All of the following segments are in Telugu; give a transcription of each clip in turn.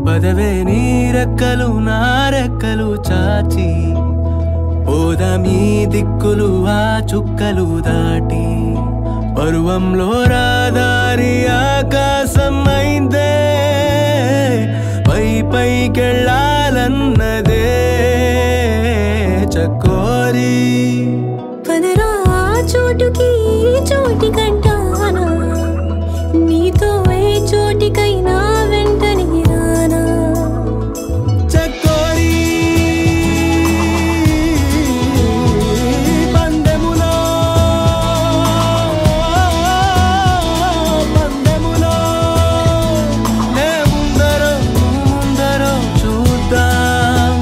పదవే నీ రెక్కలు నా రెక్కలు చాచి పోదామీ దిక్కులు ఆ చుక్కలు దాటి పరువంలో రాదారి ఆకాశం అయిందే పై పైకెళ్ళాలన్నదే చకోరీ పదరా ఆ చోటుకి ఈ చోటి కంటానా నీతో ఏ చోటికైనా వెంటనే రానా చకోరీ పందెములో పందెములో నే ముందరో నువ్వు ముందరో చూద్దాం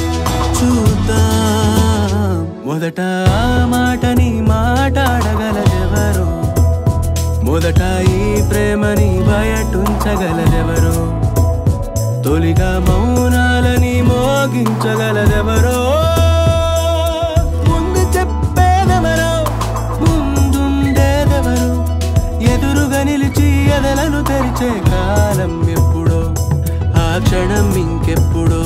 చూద్దాం మొదట ఆ మాటని మాట్లాడగలదెవరు మొదట ఈ ప్రేమని బయటుంచగలదెవరు తొలిగా మౌనాలని మోగించగలదెవరో ముందు చెప్పేదెవరో ముందుండేదెవరు ఎదురుగా నిలిచి ఎదలను తెరిచే కాలం ఎప్పుడో ఆ క్షణం ఇంకెప్పుడో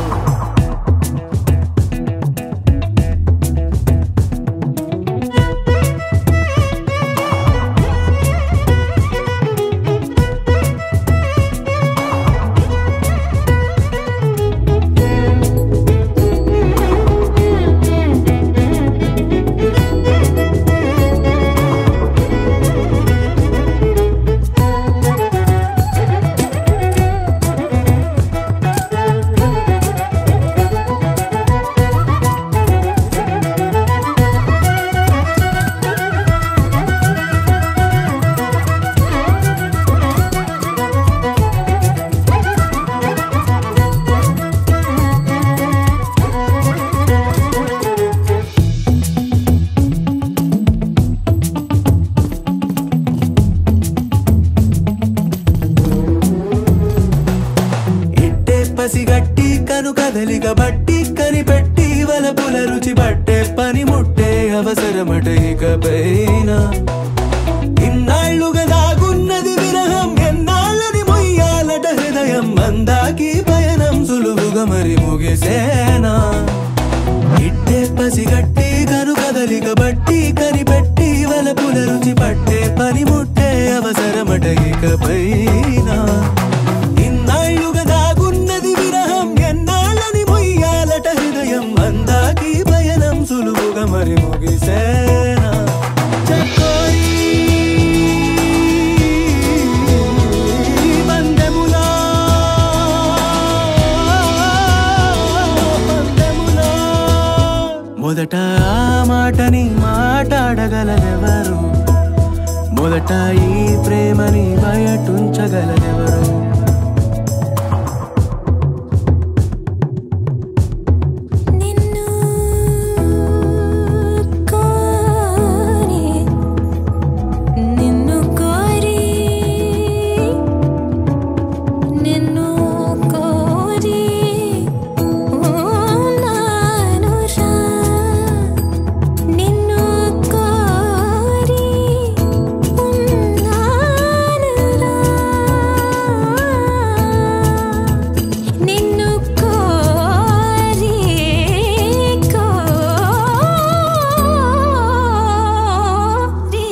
ఇట్టే పసిగట్టి కను కదలిక బట్టి కనిపెట్టి వలపుల రుచి పట్టే పని ముట్టే అవసరమట ఇకపైన ఇన్నాళ్ళుగా దాగున్నది విరహం ఎన్నాళ్ళని మొయ్యాలట హృదయం అందాకి పయనం సులువుగా మరి ముగిసేనా ఇట్టే పసిగట్టి కను కదలిక బట్టి కనిపెట్టి వలపుల రుచి పట్టే పని ముట్టే అవసరమట ఇకపైన ఇన్నాళ్ళుగా దాగున్నది విరహం ఎన్నాళ్ళని మొయ్యాలట హృదయం అందాకి పయనం సులువుగా మరి ముగిసేనా చకోరీ పందెములో పందెములో మొదట ఆ మాటని మాట్లాడగలదెవరు మొదట ఈ ప్రేమని బయటుంచగలదెవరు నిన్ను కోరి నిన్ను కోరి నిన్ను కోరి ఉన్నానురా నిన్ను కోరి ఉన్నానురా నిన్ను కోరి కోరి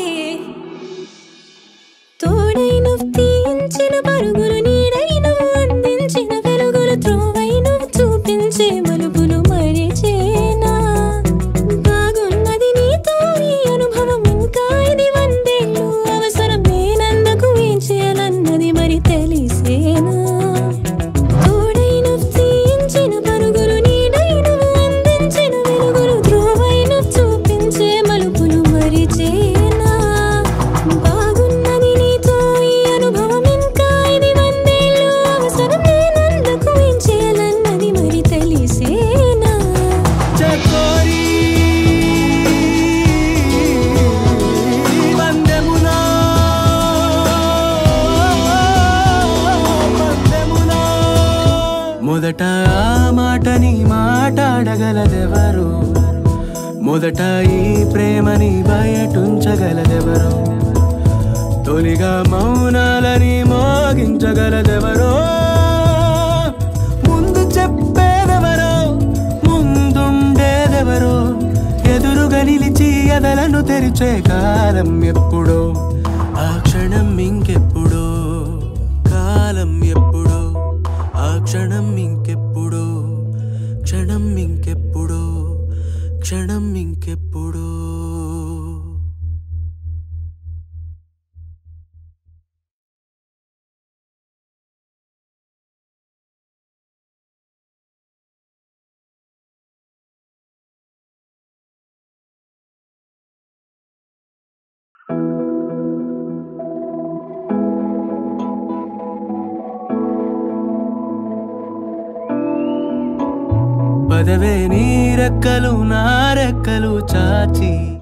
తోడై నువ్వు తీయించిన పరుగులు నీడై నువ్వు అందించిన వెలుగులు త్రోవై నువ్వు చూపించే మలుపులు మరిచేనా బాగున్నది నీతో ఈ అనుభవం ఇంకా ఇది వందేళ్ళు అవసరం నేనందుకు ఏం చేయాలన్నది మరి తెలిసేనా తోడై నువ్వు తీయించిన పరుగులు నీడై నువ్వు అందించిన వెలుగులు త్రోవై నువ్వు చూపించే మలుపులు మరిచేనా బాగున్నది నీతో ఈ అనుభవం ఇంకా ఇది వందేళ్ళు అవసరం నేనందుకు ఏం చేయాలన్నది మరి తెలిసేనా చకోరీ పందెములో పందెములో మొదట ఆ మాటని మాట్లాడగలదెవరు మొదట ఈ ప్రేమని బయటుంచగలదెవరు తొలిగా మౌనాలని మోగించగలదెవరో తెరిచే కాలం ఎప్పుడో ఆ క్షణం ఇంకెప్పుడో కాలం ఎప్పుడో ఆ క్షణం ఇంకెప్పుడో క్షణం ఇంకెప్పుడో క్షణం ఇంకెప్పుడో పదవే నీ రెక్కలు నా రెక్కలు చాచి